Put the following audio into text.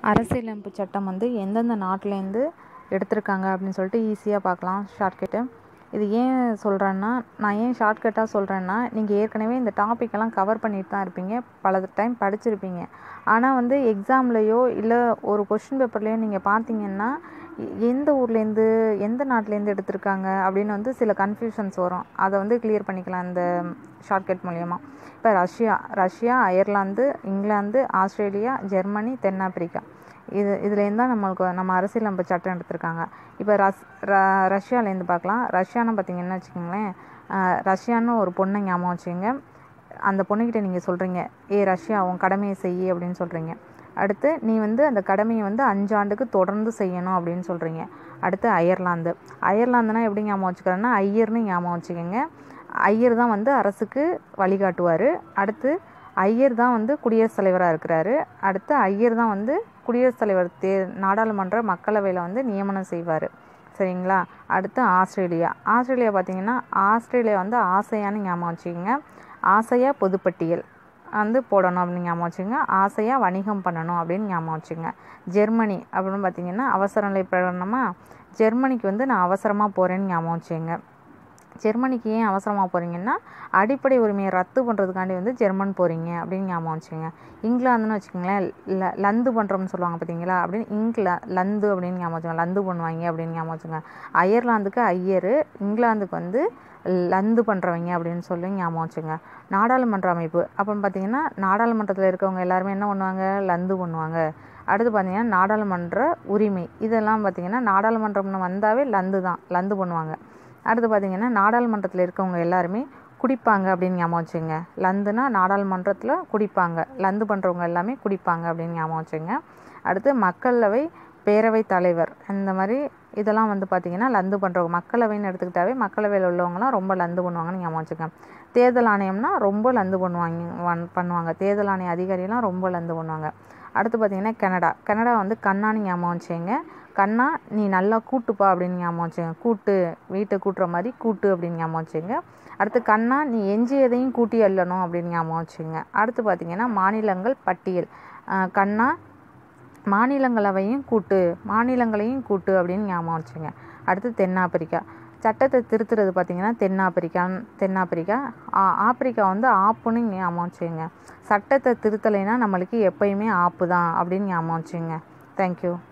அரசியலமைப்பு சட்டம் வந்து எந்தெந்த நாட்டிலேருந்து எடுத்திருக்காங்க அப்படின்னு சொல்லிட்டு ஈஸியாக பார்க்கலாம் ஷார்ட்கட்டு இது ஏன் சொல்கிறேன்னா நான் ஏன் ஷார்ட்கட்டாக சொல்கிறேன்னா நீங்கள் ஏற்கனவே இந்த டாப்பிக்கெல்லாம் கவர் பண்ணிட்டு தான் இருப்பீங்க பல டைம் படிச்சிருப்பீங்க ஆனால் வந்து எக்ஸாம்லேயோ இல்லை ஒரு கொஷின் பேப்பர்லேயோ நீங்கள் பார்த்தீங்கன்னா எ- எந்த ஊர்லேருந்து எந்த நாட்டிலேருந்து எடுத்திருக்காங்க அப்படின்னு வந்து சில கன்ஃபியூஷன்ஸ் வரும் அதை வந்து கிளியர் பண்ணிக்கலாம் இந்த ஷார்ட்கட் மூலயமா இப்போ Russia Russia Ireland England Australia Germany தென்னாப்பிரிக்கா இது இதுலேருந்து தான் நம்மளுக்கு நம்ம அரசியலமைப்பு சட்டம் எடுத்திருக்காங்க இப்போ ரஸ் ர ரஷ்யாலேருந்து பார்க்கலாம் ரஷ்யான்னு பார்த்தீங்கன்னா வச்சுக்கோங்களேன் அஹ், ரஷ்யான்னு ஒரு பொண்ணை ஞாபகம் வச்சுங்க அந்த பொண்ணுக்கிட்ட நீங்கள் சொல்கிறீங்க ஏ ரஷ்யா உன் கடமையை செய் அப்படின்னு சொல்கிறீங்க அடுத்து நீ வந்து அந்த கடமையை வந்து அஞ்சு ஆண்டுக்கு தொடர்ந்து செய்யணும் அப்படின்னு சொல்கிறீங்க அடுத்து அயர்லாந்து அயர்லாந்துனா எப்படி ஞாபகம் வச்சுக்கிறேன்னா ஐயர்னு ஞாபகம் வச்சுக்கோங்க ஐயர் தான் வந்து அரசுக்கு வழிகாட்டுவார் அடுத்து ஐயர் தான் வந்து குடியரசுத் தலைவராக இருக்கிறாரு அடுத்து ஐயர் தான் வந்து குடியரசுத் தலைவர் தே நாடாளுமன்ற மக்களவையில் வந்து நியமனம் செய்வார் சரிங்களா அடுத்து ஆஸ்திரேலியா ஆஸ்திரேலியா பார்த்தீங்கன்னா ஆஸ்திரேலியா வந்து ஆசையான்னு ஞாபகம் வச்சுக்கோங்க ஆசையா பொதுப்பட்டியல் வந்து போடணும் அப்படின்னு ஞாபகம் வச்சுக்கோங்க ஆசையாக வணிகம் பண்ணணும் அப்படின்னு ஞாபகம் வச்சுக்கோங்க ஜெர்மனி அப்படின்னு பார்த்தீங்கன்னா அவசர நிலை பிரகடனமாக ஜெர்மனிக்கு வந்து நான் அவசரமாக போகிறேன்னு ஞாபகம் வச்சுக்கோங்க ஜெர்மனிக்கு ஏன் அவசரமாக போகிறீங்கன்னா அடிப்படை உரிமையை ரத்து பண்ணுறதுக்காண்டி வந்து ஜெர்மன் போகிறீங்க அப்படின்னு ஞாபகம் வச்சுக்கோங்க இங்கிலாந்துன்னு வச்சுக்கோங்களேன் ல லந்து பண்ணுறோம்னு சொல்லுவாங்க பார்த்தீங்களா அப்படின்னு இங்கில லந்து அப்படின்னு ஞாபகம் வச்சுக்கோங்க லந்து பண்ணுவாங்க அப்படின்னு ஞாபகம் வச்சுக்கோங்க அயர்லாந்துக்கு ஐயர் இங்கிலாந்துக்கு வந்து லந்து பண்ணுறவங்க அப்படின்னு சொல்லி ஞாபகம் வச்சுங்க நாடாளுமன்ற அமைப்பு அப்படின்னு பார்த்தீங்கன்னா நாடாளுமன்றத்தில் இருக்கவங்க எல்லாருமே என்ன பண்ணுவாங்க லந்து பண்ணுவாங்க அடுத்து பார்த்தீங்கன்னா நாடாளுமன்ற உரிமை இதெல்லாம் பார்த்தீங்கன்னா நாடாளுமன்றம்னு வந்தாவே லந்து தான் லந்து பண்ணுவாங்க அடுத்து பார்த்தீங்கன்னா நாடாளுமன்றத்தில் இருக்கவங்க எல்லாருமே குடிப்பாங்க அப்படின்னு ஞாபகம் வச்சுங்க லந்துனா நாடாளுமன்றத்தில் குடிப்பாங்க லந்து பண்ணுறவங்க எல்லாமே குடிப்பாங்க அப்படின்னு ஞாபகம் வச்சுங்க அடுத்து மக்களவை பேரவைத் தலைவர் இந்த மாதிரி இதெல்லாம் வந்து பார்த்திங்கன்னா லந்து பண்ணுறவங்க மக்களவைன்னு எடுத்துக்கிட்டாவே மக்களவையில் உள்ளவங்கலாம் ரொம்ப லந்து பண்ணுவாங்கன்னு ஞாபகம் வச்சுக்கோங்க தேர்தல் ஆணையம்னா ரொம்ப லந்து பண்ணுவாங்க வன்- பண்ணுவாங்க தேர்தல் ஆணைய அதிகாரியெல்லாம் ரொம்ப லந்து பண்ணுவாங்க அடுத்து பார்த்திங்கன்னா கனடா கனடா வந்து கண்ணான்னு ஞாபகம் வச்சுங்க கண்ணா நீ நல்லா கூட்டுப்பா அப்படின்னு ஞாபகம் வச்சுங்க கூட்டு வீட்டை கூட்டுற மாதிரி கூட்டு அப்படின்னு ஞாபகம் வச்சுங்க அடுத்து கண்ணா நீ எஞ்சியதையும் கூட்டி அள்ளணும் அப்படின்னு ஞாபகம் வச்சுங்க அடுத்து பார்த்திங்கன்னா மாநிலங்கள் பட்டியல் அஹ் கண்ணா மாநிலங்களவையும் கூட்டு மாநிலங்களையும் கூட்டு அப்படின்னு ஞாபகம் வச்சுங்க அடுத்து தென்னாப்பிரிக்கா சட்டத்தை திருத்துறது பார்த்திங்கன்னா தென்னாப்பிரிக்கான் தென்னாப்பிரிக்கா ஆ- ஆப்பிரிக்கா வந்து ஆப்புன்னு ஞாபகம் வச்சுங்க சட்டத்தை திருத்தலைன்னா நம்மளுக்கு எப்பயுமே ஆப்பு தான் அப்படின்னு ஞாபகம் வச்சுங்க தேங்க்யூ